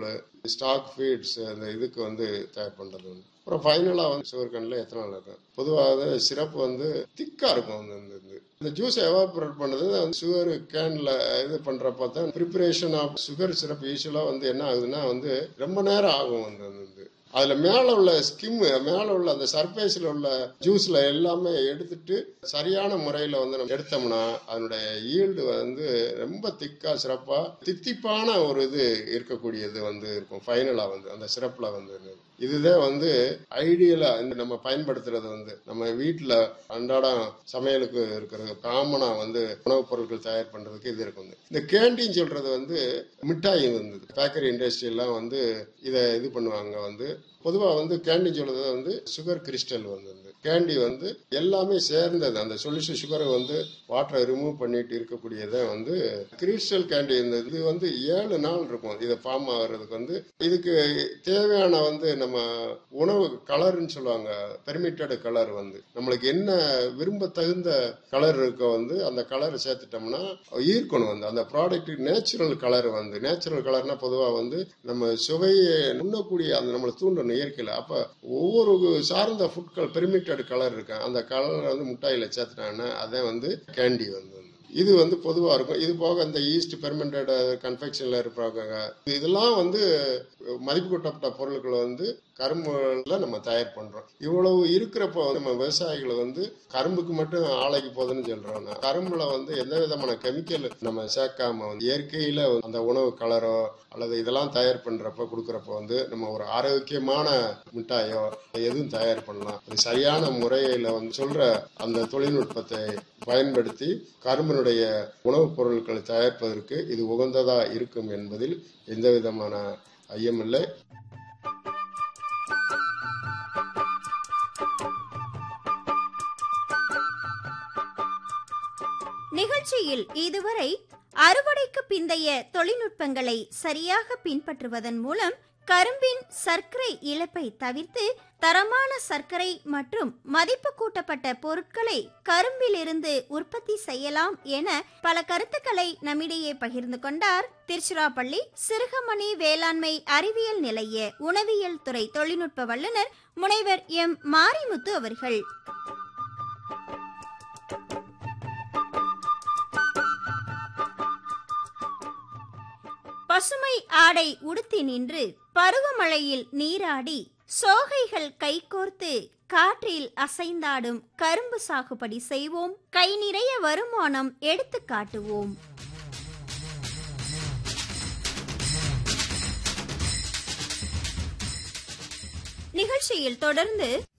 ethanol stock feeds அந்த இதுக்கு வந்து தயார் பண்ணுறது வந்து அப்புறம் ஃபைனலாக வந்து சுகர் கேனில் எத்தனால் இருக்கும் பொதுவாக சிறப்பு வந்து திக்காக இருக்கும் அந்த இந்த இது இந்த ஜூஸ் எவாபரேட் பண்ணது அந்த சுகர் கேனில் இது பண்ணுறப்ப தான் ப்ரிப்பரேஷன் ஆஃப் சுகர் சிரப் யூஸ்வலாக வந்து என்ன ஆகுதுன்னா வந்து ரொம்ப நேரம் ஆகும் அந்த அந்த இது அதில் மேலே உள்ள ஸ்கிம் மேலே உள்ள அந்த சர்ஃபேஸில் உள்ள ஜூஸில் எல்லாமே எடுத்துட்டு சரியான முறையில் வந்து நம்ம எடுத்தோம்னா அதனுடைய ஈல்டு வந்து ரொம்ப திக்காக சிறப்பாக தித்திப்பான ஒரு இது இருக்கக்கூடியது வந்து இருக்கும் ஃபைனலாக வந்து அந்த சிறப்பில் வந்து இதுதான் வந்து ஐடியலாக இந்த நம்ம பயன்படுத்துறது வந்து நம்ம வீட்டில் அன்றாடம் சமையலுக்கு இருக்கிறது காமனாக வந்து உணவுப் பொருட்கள் தயார் பண்ணுறதுக்கு இது இருக்கும் இந்த கேண்டீன் சொல்றது வந்து மிட்டாய் வந்து பேக்கரி இண்டஸ்ட்ரி எல்லாம் வந்து இதை இது பண்ணுவாங்க வந்து பொதுவாக வந்து கேண்டீன் சொல்றது வந்து சுகர் கிறிஸ்டல் வந்து கேண்டி வந்து எல்லாமே சேர்ந்தது அந்த சொல்யூஷன் சுகரை வந்து வாட்டரை ரிமூவ் பண்ணிட்டு இருக்கக்கூடியதை வந்து கிறிஸ்டல் கேண்டி இந்த இது வந்து ஏழு நாள் இருக்கும் இதை ஃபார்ம் ஆகுறதுக்கு வந்து இதுக்கு தேவையான வந்து நம்ம உணவு கலர்னு சொல்லுவாங்க பெர்மிட்டட் கலர் வந்து நம்மளுக்கு என்ன விரும்ப தகுந்த கலர் இருக்க வந்து அந்த கலரை சேர்த்துட்டோம்னா ஈர்க்கணும் வந்து அந்த ப்ராடக்ட் நேச்சுரல் கலர் வந்து நேச்சுரல் கலர்னா பொதுவாக வந்து நம்ம சுவையை உண்ணக்கூடிய அந்த நம்மளை தூண்டணும் இயற்கையில் அப்போ ஒவ்வொரு சார்ந்த ஃபுட்கள் பெர்மிட்டட் கலர் இருக்கு அந்த கலரை வந்து முட்டாயில் சேர்த்துட்டாங்கன்னா அதே வந்து கேண்டி வந்து இது வந்து பொதுவாக இருக்கும் இது போக இந்த ஈஸ்ட் பெர்மெண்டட் கன்ஃபெக்ஷனில் இருப்பாங்க இதெல்லாம் வந்து மதிப்பு கூட்டப்பட்ட பொருட்களை வந்து கரும்புல நம்ம தயார் பண்றோம் இவ்வளவு இருக்கிறப்போ நம்ம விவசாயிகள் வந்து கரும்புக்கு மட்டும் ஆலைக்கு போகுதுன்னு சொல்றோம் கரும்புல வந்து எந்த விதமான கெமிக்கல் நம்ம சேர்க்காம வந்து இயற்கையில அந்த உணவு கலரோ அல்லது இதெல்லாம் தயார் பண்றப்ப கொடுக்கறப்ப வந்து நம்ம ஒரு ஆரோக்கியமான மிட்டாயோ எதுவும் தயார் பண்ணலாம் அது சரியான முறையில வந்து சொல்ற அந்த தொழில்நுட்பத்தை பயன்படுத்தி கரும்பினுடைய உணவுப் பொருட்களை தயாரிப்பதற்கு இது உகந்ததா இருக்கும் என்பதில் எந்த விதமான ஐயமில்லை நிகழ்ச்சியில் இதுவரை அறுவடைக்கு பிந்தைய தொழில்நுட்பங்களை சரியாக பின்பற்றுவதன் மூலம் கரும்பின் சர்க்கரை இழப்பை தவிர்த்து தரமான சர்க்கரை மற்றும் மதிப்பு கூட்டப்பட்ட பொருட்களை கரும்பிலிருந்து உற்பத்தி செய்யலாம் என பல கருத்துக்களை நம்மிடையே பகிர்ந்து கொண்டார் திருச்சிராப்பள்ளி சிறுகமணி வேளாண்மை அறிவியல் நிலைய உணவியல் துறை தொழில்நுட்ப வல்லுநர் முனைவர் எம் மாரிமுத்து அவர்கள் பசுமை ஆடை உடுத்தி நின்று பருவமழையில் நீராடி சோகைகள் கைகோர்த்து காற்றில் அசைந்தாடும் கரும்பு சாகுபடி செய்வோம் கை நிறைய வருமானம் எடுத்து காட்டுவோம் நிகழ்ச்சியில் தொடர்ந்து